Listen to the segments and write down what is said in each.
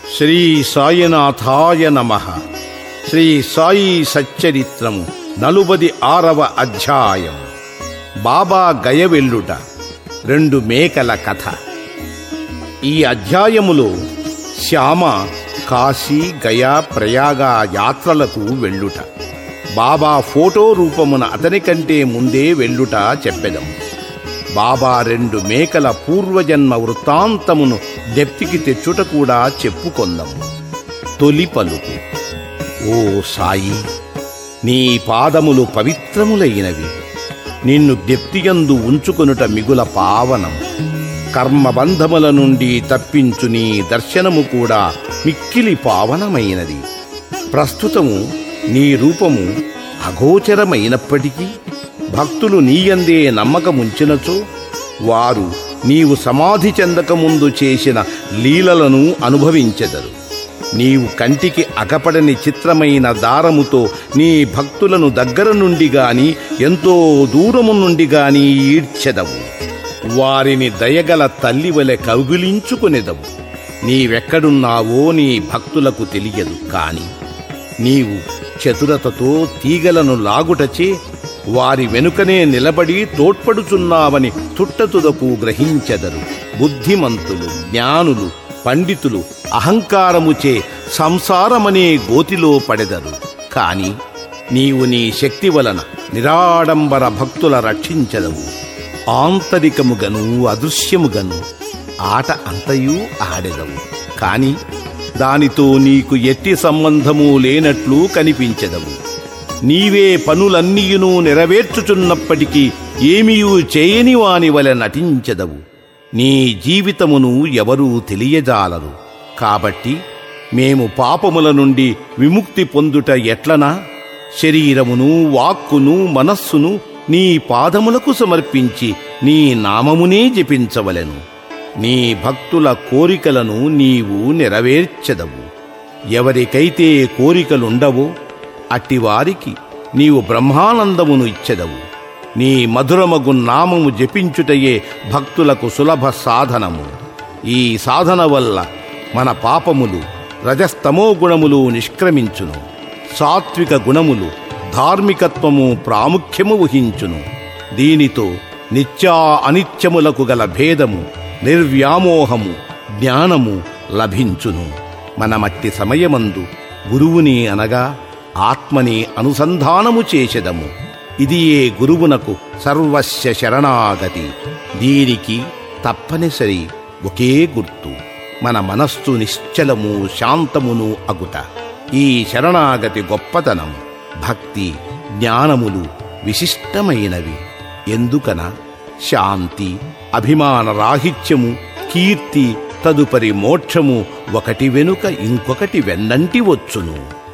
శ్రీ సాయినాథాయ నమ శ్రీ సాయి సచ్చరిత్రము నలుబది ఆరవ అధ్యాయం బాబా గయవెల్లుట రెండు మేకల కథ ఈ అధ్యాయములో శ్యామ కాశీ గయా ప్రయాగ యాత్రలకు వెళ్ళుట బాబా ఫోటో రూపమున అతని కంటే ముందే వెళ్ళుట చెప్పెదము బాబా రెండు మేకల పూర్వజన్మ వృత్తాంతమును దెప్తికి తెచ్చుట కూడా చెప్పుకొందాము తొలి పలుకు ఓ సాయి నీ పాదములు పవిత్రములైనవి నిన్ను దెప్తియందు ఉంచుకొనుట మిగుల పావనం కర్మబంధముల నుండి తప్పించు నీ దర్శనము కూడా మిక్కిలి పావనమైనది ప్రస్తుతము నీ రూపము అగోచరమైనప్పటికీ భక్తులు నీయందే నమ్మకముంచినచో వారు నీవు సమాధి చెందకముందు చేసిన లీలలను అనుభవించెదరు నీవు కంటికి అగపడని చిత్రమైన దారముతో నీ భక్తులను దగ్గర నుండి గాని ఎంతో దూరము నుండి గాని ఈడ్చెదవు వారిని దయగల తల్లి వలె కౌగిలించుకునేదవు నీవెక్కడున్నావో నీ భక్తులకు తెలియదు కాని నీవు చతురతతో తీగలను లాగుటచే వారి వెనుకనే నిలబడి తోడ్పడుచున్నావని తుట్టతుదకు గ్రహించెదరు బుద్ధిమంతులు జ్ఞానులు పండితులు అహంకారముచే సంసారమనే గోతిలో పడెదరు కాని నీవు నీ శక్తి వలన నిరాడంబర భక్తుల రక్షించదవు ఆంతరికముగను అదృశ్యముగను ఆట అంతయు ఆడెదవు కాని దానితో నీకు ఎట్టి సంబంధము లేనట్లు కనిపించెదవు నీవే పనులన్నీయును నెరవేర్చుచున్నప్పటికీ ఏమీయూ చేయని వాని వలె నటించెదవు నీ జీవితమును ఎవరూ తెలియజాలరు కాబట్టి మేము పాపముల నుండి విముక్తి పొందుట ఎట్లనా శరీరమును వాక్కును మనస్సును నీ పాదములకు సమర్పించి నీ నామమునే జపించవలెను నీ భక్తుల కోరికలను నీవు నెరవేర్చెదవు ఎవరికైతే కోరికలుండవో అట్టివారికి నీవు బ్రహ్మానందమును ఇచ్చెదవు నీ మధురమగు నామము జపించుటయే భక్తులకు సులభ సాధనము ఈ సాధన వల్ల మన పాపములు రజస్తమో గుణములు నిష్క్రమించును సాత్విక గుణములు ధార్మికత్వము ప్రాముఖ్యము వహించును దీనితో నిత్యా అనిత్యములకు గల భేదము నిర్వ్యామోహము జ్ఞానము లభించును మనమట్టి సమయమందు గురువుని అనగా ఆత్మని అనుసంధానము చేసెదము ఇది ఏ గురువునకు సర్వస్య శరణాగతి దీనికి తప్పనిసరి ఒకే గుర్తు మన మనస్సు నిశ్చలము శాంతమును అగుట ఈ శరణాగతి గొప్పతనం భక్తి జ్ఞానములు విశిష్టమైనవి ఎందుకన శాంతి అభిమాన రాహిత్యము కీర్తి తదుపరి మోక్షము ఒకటి వెనుక ఇంకొకటి వెన్నంటి వచ్చును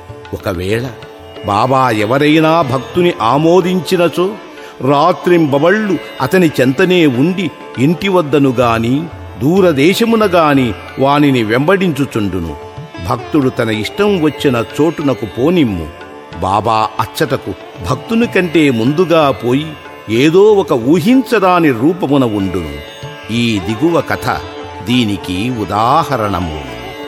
ఒకవేళ బాబా ఎవరైనా భక్తుని ఆమోదించినచో రాత్రింబవళ్ళు అతని చెంతనే ఉండి ఇంటి వద్దను గాని దూరదేశమున గాని వానిని వెంబడించుచుండును భక్తుడు తన ఇష్టం వచ్చిన చోటునకు పోనిమ్ము బాబా అచ్చటకు భక్తుని కంటే ముందుగా పోయి ఏదో ఒక ఊహించరాని రూపమున ఉండును ఈ దిగువ కథ దీనికి ఉదాహరణము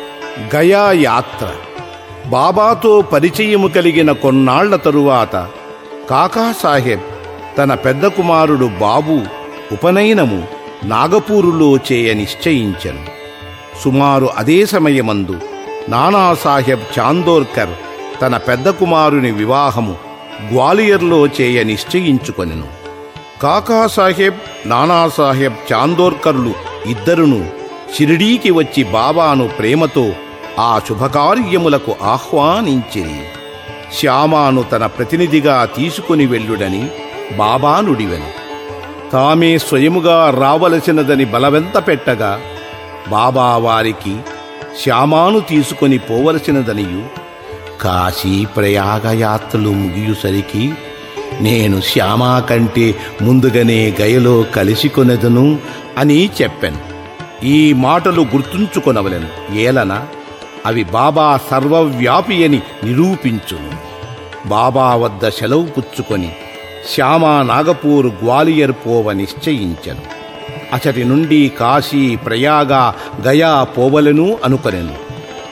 గయా యాత్ర బాబాతో పరిచయము కలిగిన కొన్నాళ్ల తరువాత కాకాసాహెబ్ తన పెద్ద కుమారుడు బాబు ఉపనయనము నాగపూరులో చేయ నిశ్చయించెను సుమారు అదే సమయమందు నానాసాహెబ్ చాందోర్కర్ తన పెద్ద కుమారుని వివాహము గ్వాలియర్లో చేయ నిశ్చయించుకొనెను కాకాసాహెబ్ నానాసాహెబ్ చాందోర్కర్లు ఇద్దరును షిరిడీకి వచ్చి బాబాను ప్రేమతో ఆ శుభకార్యములకు ఆహ్వానించిరి శ్యామాను తన ప్రతినిధిగా తీసుకుని వెళ్ళుడని బాబా నుడివెను తామే స్వయముగా రావలసినదని బలవెంత పెట్టగా బాబా వారికి శ్యామాను తీసుకొని పోవలసినదనియు కాశీ ప్రయాగ యాత్రలు ముగియుసరికి నేను శ్యామా కంటే ముందుగానే గయలో కలిసి కొనెదను అని చెప్పాను ఈ మాటలు గుర్తుంచుకొనవలెను ఏలన అవి బాబా సర్వవ్యాపి అని నిరూపించును బాబా వద్ద సెలవు పుచ్చుకొని శ్యామా నాగపూర్ గ్వాలియర్ పోవ నిశ్చయించెను అచటి నుండి కాశీ ప్రయాగ గయా పోవలను అనుకొనెను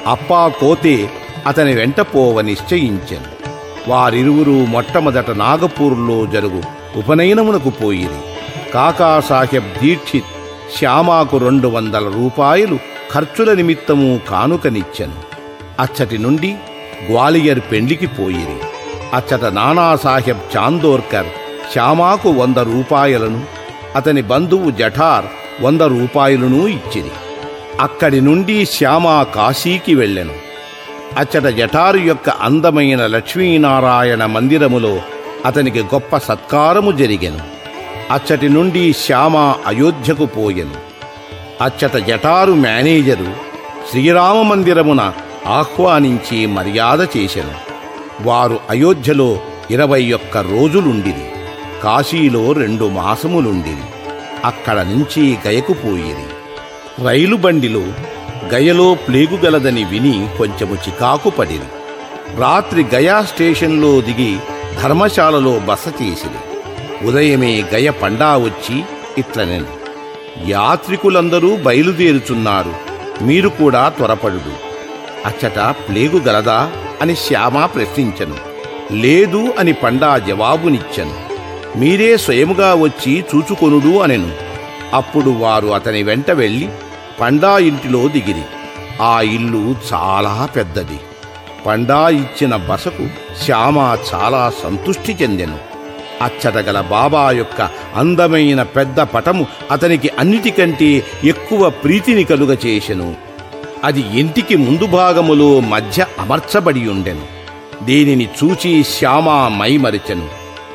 అప్పా కోతే అతని వెంట పోవ నిశ్చయించెను వారిరువురు మొట్టమొదట నాగపూర్లో జరుగు ఉపనయనమునకు పోయిరి కాకాసాహెబ్ దీక్షిత్ శ్యామాకు రెండు వందల రూపాయలు ఖర్చుల నిమిత్తము కానుకనిచ్చెను అచ్చటి నుండి గ్వాలియర్ పెండ్లికి పోయిరి అచ్చట నానాసాహెబ్ చాందోర్కర్ శ్యామాకు వంద రూపాయలను అతని బంధువు జఠార్ వంద రూపాయలను ఇచ్చిరి అక్కడి నుండి శ్యామ కాశీకి వెళ్ళెను అచ్చట జఠారు యొక్క అందమైన లక్ష్మీనారాయణ మందిరములో అతనికి గొప్ప సత్కారము జరిగెను అచ్చటి నుండి శ్యామ అయోధ్యకు పోయెను అచ్చట జటారు మేనేజరు శ్రీరామ మందిరమున ఆహ్వానించి మర్యాద చేసెను వారు అయోధ్యలో ఇరవై ఒక్క రోజులుండిరి కాశీలో రెండు మాసములుండిరి అక్కడ నుంచి గయకు పోయిరి రైలు బండిలో గయలో ప్లేగు గలదని విని కొంచెము చికాకు పడిరి రాత్రి గయా స్టేషన్లో దిగి ధర్మశాలలో బస చేసిరి ఉదయమే గయ పండా వచ్చి ఇట్లనెను యాత్రికులందరూ బయలుదేరుచున్నారు మీరు కూడా త్వరపడుడు అచ్చట ప్లేగు గలదా అని శ్యామ ప్రశ్నించను లేదు అని పండా జవాబునిచ్చను మీరే స్వయముగా వచ్చి చూచుకొనుడు అనెను అప్పుడు వారు అతని వెంట వెళ్ళి పండా ఇంటిలో దిగిరి ఆ ఇల్లు చాలా పెద్దది పండా ఇచ్చిన బసకు శ్యామ చాలా సంతుష్టి చెందెను అచ్చట గల బాబా యొక్క అందమైన పెద్ద పటము అతనికి అన్నిటికంటే ఎక్కువ ప్రీతిని కలుగచేసెను అది ఇంటికి ముందు భాగములో మధ్య అమర్చబడి ఉండెను దీనిని చూచి శ్యామ మైమరిచెను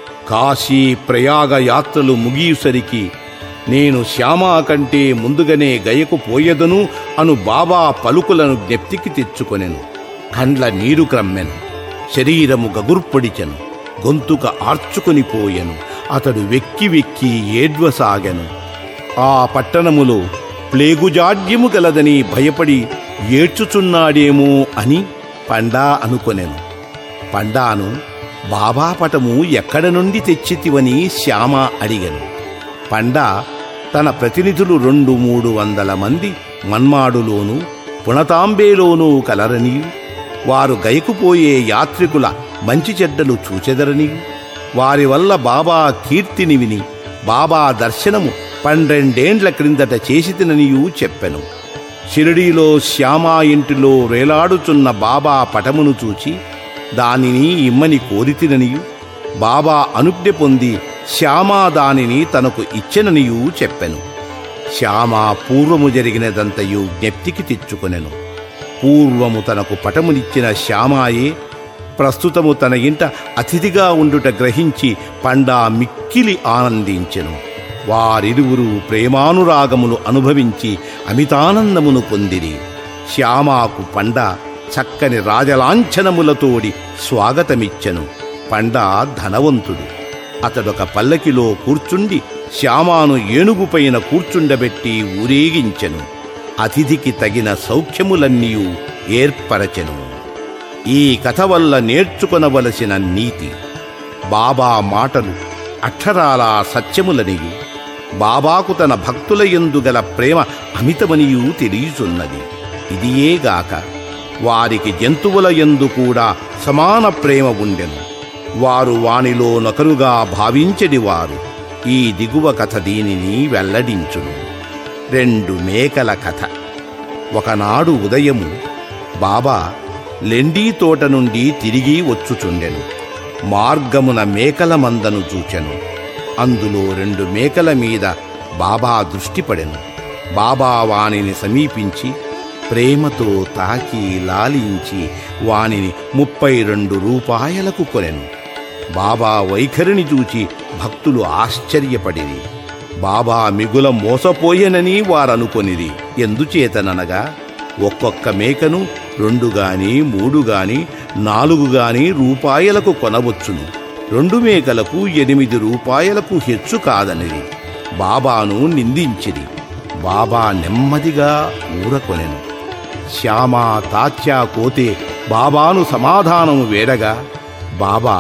కాశీ ప్రయాగ యాత్రలు ముగియుసరికి నేను శ్యామా కంటే ముందుగానే గయకు పోయెదను అను బాబా పలుకులను జ్ఞప్తికి తెచ్చుకొనెను కండ్ల నీరు క్రమ్మెను శరీరము గగుర్పొడిచెను గొంతుక ఆర్చుకొని పోయెను అతడు వెక్కి వెక్కి ఏడ్వసాగెను ఆ పట్టణములో ప్లేగుజాడ్యము గలదని భయపడి ఏడ్చుచున్నాడేమో అని పండా అనుకొనెను పండాను బాబా పటము ఎక్కడ నుండి తెచ్చితివని శ్యామ అడిగెను పండా తన ప్రతినిధులు రెండు మూడు వందల మంది మన్మాడులోనూ పుణతాంబేలోనూ కలరని వారు గైకుపోయే యాత్రికుల మంచి చెడ్డలు చూచెదరని వారి వల్ల బాబా కీర్తిని విని బాబా దర్శనము పన్నెండేండ్ల క్రిందట చేసితిననియూ చెప్పెను షిరిడీలో శ్యామా ఇంటిలో వేలాడుచున్న బాబా పటమును చూచి దానిని ఇమ్మని కోరితిననియు బాబా అనుజ్ఞ పొంది శ్యామా దానిని తనకు ఇచ్చెననియూ చెప్పెను శ్యామా పూర్వము జరిగినదంతయు జ్ఞప్తికి తెచ్చుకొనెను పూర్వము తనకు పటమునిచ్చిన శ్యామాయే ప్రస్తుతము తన ఇంట అతిథిగా ఉండుట గ్రహించి పండా మిక్కిలి ఆనందించెను వారిరువురు ప్రేమానురాగములు అనుభవించి అమితానందమును పొందిరి శ్యామాకు పండ చక్కని రాజలాంఛనములతోడి స్వాగతమిచ్చెను పండా ధనవంతుడు అతడొక పల్లకిలో కూర్చుండి శ్యామాను ఏనుగుపైన కూర్చుండబెట్టి ఊరేగించెను అతిథికి తగిన సౌఖ్యములన్నీయు ఏర్పరచెను ఈ కథ వల్ల నేర్చుకొనవలసిన నీతి బాబా మాటలు అక్షరాల సత్యములనియు బాబాకు తన భక్తుల యందు గల ప్రేమ అమితమనియు తెలియచున్నది ఇదియేగాక వారికి జంతువుల యందు కూడా సమాన ప్రేమ ఉండెను వారు వానిలో నొకరుగా భావించడి వారు ఈ దిగువ కథ దీనిని వెల్లడించును రెండు మేకల కథ ఒకనాడు ఉదయము బాబా లెండీ తోట నుండి తిరిగి వచ్చుచుండెను మార్గమున మేకల మందను చూచెను అందులో రెండు మేకల మీద బాబా దృష్టి పడెను బాబా వానిని సమీపించి ప్రేమతో తాకి లాలించి వానిని ముప్పై రెండు రూపాయలకు కొనెను బాబా వైఖరిని చూచి భక్తులు ఆశ్చర్యపడిరి బాబా మిగుల మోసపోయెనని వారనుకొనిరి ఎందుచేతననగా ఒక్కొక్క మేకను రెండు గాని మూడు గాని నాలుగు గాని రూపాయలకు కొనవచ్చును రెండు మేకలకు ఎనిమిది రూపాయలకు హెచ్చు కాదనిది బాబాను నిందించిరి బాబా నెమ్మదిగా ఊరకొనెను శ్యామా తాత్యా కోతే బాబాను సమాధానము వేడగా బాబా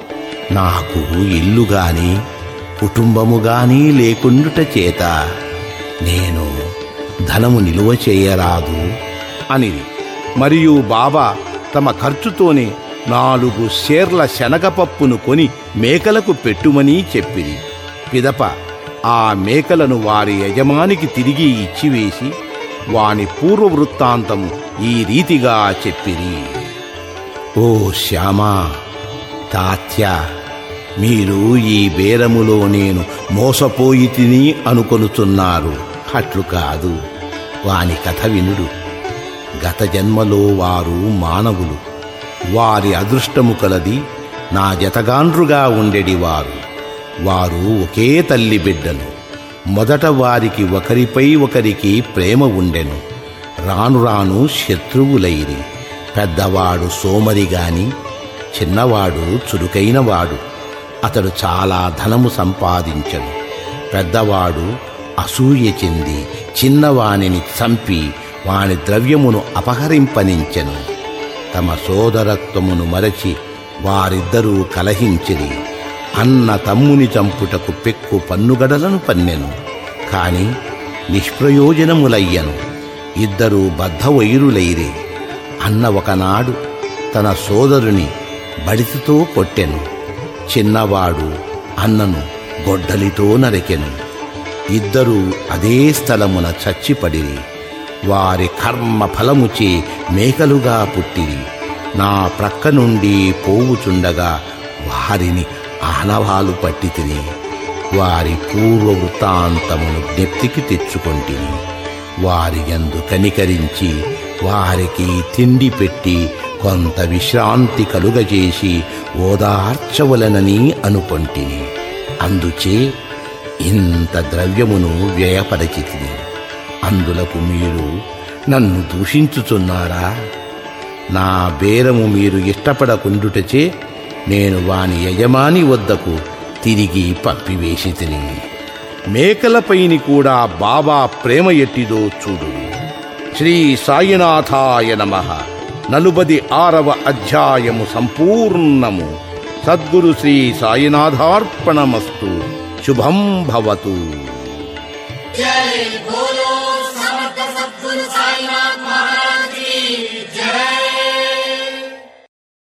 నాకు ఇల్లు గాని కుటుంబము గాని లేకుండుట చేత నేను ధనము నిలువ చేయరాదు అనిది మరియు బాబా తమ ఖర్చుతోనే నాలుగు షేర్ల శనగపప్పును కొని మేకలకు పెట్టుమని చెప్పిరి పిదప ఆ మేకలను వారి యజమానికి తిరిగి ఇచ్చివేసి వాని పూర్వ వృత్తాంతం ఈ రీతిగా చెప్పిరి ఓ శ్యామా తాత్య మీరు ఈ బేరములో నేను మోసపోయి తిని అనుకొనుచున్నారు అట్లు కాదు వాని కథ వినుడు గత జన్మలో వారు మానవులు వారి అదృష్టము కలది నా జతగాండ్రుగా ఉండెడివారు వారు ఒకే తల్లి బిడ్డలు మొదట వారికి ఒకరిపై ఒకరికి ప్రేమ ఉండెను రాను రాను శత్రువులైరి పెద్దవాడు సోమరిగాని చిన్నవాడు చురుకైనవాడు అతడు చాలా ధనము సంపాదించను పెద్దవాడు అసూయ చెంది చిన్నవానిని చంపి వాని ద్రవ్యమును అపహరింపనించెను తమ సోదరత్వమును మరచి వారిద్దరూ కలహించిరి అన్న తమ్ముని చంపుటకు పెక్కు పన్నుగడలను పన్నెను కాని నిష్ప్రయోజనములయ్యను ఇద్దరూ బద్ధవైరులైరి అన్న ఒకనాడు తన సోదరుని బడితితో కొట్టెను చిన్నవాడు అన్నను గొడ్డలితో నరికెను ఇద్దరూ అదే స్థలమున చచ్చిపడిరి వారి కర్మ ఫలముచే మేకలుగా పుట్టిరి నా ప్రక్క నుండి పోవుచుండగా వారిని ఆనవాలు పట్టి తిని వారి పూర్వ వృత్తాంతమును జ్ఞప్తికి తెచ్చుకొంటిని వారి యందు కనికరించి వారికి తిండి పెట్టి కొంత విశ్రాంతి కలుగజేసి ఓదార్చవలనని అనుకొంటిని అందుచే ఇంత ద్రవ్యమును వ్యయపరచితిని అందులకు మీరు నన్ను దూషించుచున్నారా నా బేరము మీరు ఇష్టపడకుండుటచే నేను వాని యజమాని వద్దకు తిరిగి పంపివేసి తిని మేకలపైని కూడా బాబా ప్రేమ ఎట్టిదో చూడు శ్రీ సాయినాథాయ నమ నలుబది ఆరవ అధ్యాయము సంపూర్ణము సద్గురు శ్రీ సాయినాథార్పణమస్తు శుభం భవతు జై భోలో